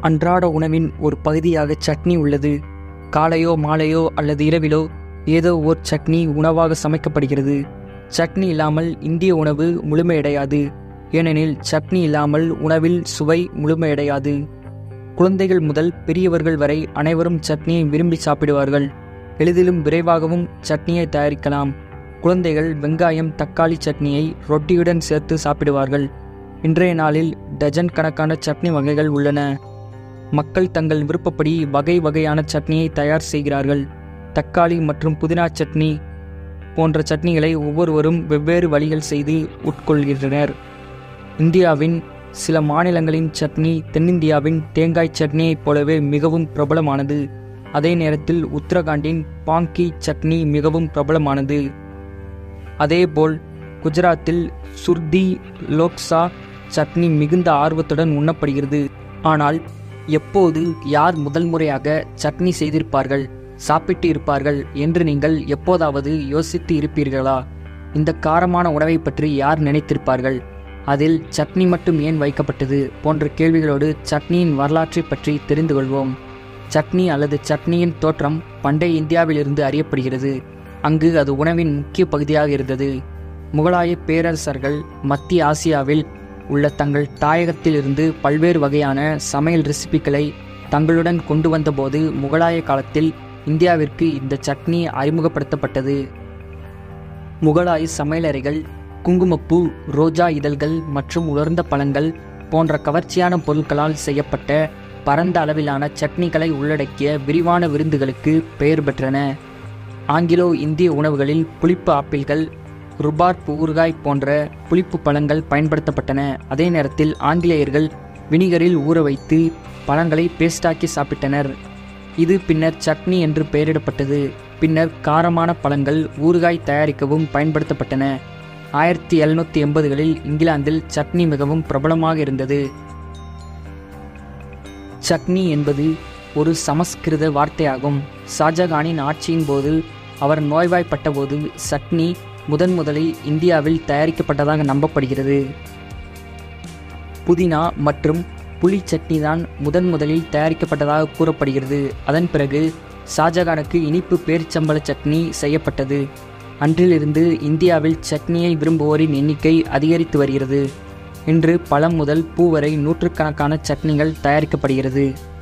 அன்றாட உணவின் ஒரு பகுதியாக சட்னி உள்ளது காலையோ மாலையோ அல்லது இரவிலோ ஏதோ ஓர் சட்னி உணவாக சமைக்கப்படுகிறது சட்னி இல்லாமல் இந்திய உணவு முழுமையடையாது ஏனெனில் சட்னி இல்லாமல் உணவில் சுவை முழுமையடையாது குழந்தைகள் முதல் பெரியவர்கள் வரை அனைவரும் சட்னியை விரும்பி சாப்பிடுவார்கள் எளிதிலும் விரைவாகவும் சட்னியை தயாரிக்கலாம் குழந்தைகள் வெங்காயம் தக்காளி சட்னியை ரொட்டியுடன் சேர்த்து சாப்பிடுவார்கள் இன்றைய நாளில் டஜன் கணக்கான சட்னி வகைகள் உள்ளன மக்கள் தங்கள் விருப்பப்படி வகை வகையான சட்னியை தயார் செய்கிறார்கள் தக்காளி மற்றும் புதினா சட்னி போன்ற சட்னிகளை ஒவ்வொருவரும் வெவ்வேறு வழிகள் செய்து உட்கொள்கின்றனர் இந்தியாவின் சில மாநிலங்களின் சட்னி தென்னிந்தியாவின் தேங்காய் சட்னியைப் போலவே மிகவும் பிரபலமானது அதே நேரத்தில் உத்தரகாண்டின் பாங்கி சட்னி மிகவும் பிரபலமானது அதேபோல் குஜராத்தில் சுர்தி லோக்சா சட்னி மிகுந்த ஆர்வத்துடன் உண்ணப்படுகிறது ஆனால் எப்போது யார் முதல் முறையாக சட்னி செய்திருப்பார்கள் சாப்பிட்டு இருப்பார்கள் என்று நீங்கள் எப்போதாவது யோசித்து இருப்பீர்களா இந்த காரமான உணவை பற்றி யார் நினைத்திருப்பார்கள் அதில் சட்னி மட்டும் ஏன் வைக்கப்பட்டது போன்ற கேள்விகளோடு சட்னியின் வரலாற்றை பற்றி தெரிந்து கொள்வோம் சட்னி அல்லது சட்னியின் தோற்றம் பண்டைய இந்தியாவிலிருந்து அறியப்படுகிறது அங்கு அது உணவின் முக்கிய பகுதியாக இருந்தது முகலாய பேரரசர்கள் மத்திய ஆசியாவில் உள்ள தங்கள் தாயகத்திலிருந்து பல்வேறு வகையான சமையல் ரெசிபிகளை தங்களுடன் கொண்டு வந்தபோது முகலாய காலத்தில் இந்தியாவிற்கு இந்த சட்னி அறிமுகப்படுத்தப்பட்டது முகலாய சமையலறைகள் குங்குமப்பூ ரோஜா இதழ்கள் மற்றும் உலர்ந்த பழங்கள் போன்ற கவர்ச்சியான பொருட்களால் செய்யப்பட்ட பரந்த அளவிலான சட்னிகளை உள்ளடக்கிய விரிவான விருந்துகளுக்கு பெயர் பெற்றன ஆங்கிலோ இந்திய உணவுகளில் புளிப்பு ஆப்பிள்கள் ருபார்ப் ஊறுகாய் போன்ற புளிப்பு பழங்கள் பயன்படுத்தப்பட்டன அதே நேரத்தில் ஆங்கிலேயர்கள் வினிகரில் ஊற வைத்து பழங்களை பேஸ்டாக்கி சாப்பிட்டனர் இது பின்னர் சட்னி என்று பெயரிடப்பட்டது பின்னர் காரமான பழங்கள் ஊறுகாய் தயாரிக்கவும் பயன்படுத்தப்பட்டன ஆயிரத்தி எழுநூற்றி எண்பதுகளில் இங்கிலாந்தில் சட்னி மிகவும் பிரபலமாக இருந்தது சட்னி என்பது ஒரு சமஸ்கிருத வார்த்தையாகும் ஷாஜகானின் ஆட்சியின் போது அவர் நோய்வாய்ப்பட்டபோது சட்னி முதன் முதலில் இந்தியாவில் தயாரிக்கப்பட்டதாக நம்பப்படுகிறது புதினா மற்றும் புளி சட்னி தான் முதன் முதலில் தயாரிக்கப்பட்டதாக கூறப்படுகிறது அதன் பிறகு ஷாஜகானுக்கு இனிப்பு பேரிச்சம்பள சட்னி செய்யப்பட்டது அன்றிலிருந்து இந்தியாவில் சட்னியை விரும்புவோரின் எண்ணிக்கை அதிகரித்து வருகிறது இன்று பழம் முதல் பூ வரை நூற்றுக்கணக்கான சட்னிகள் தயாரிக்கப்படுகிறது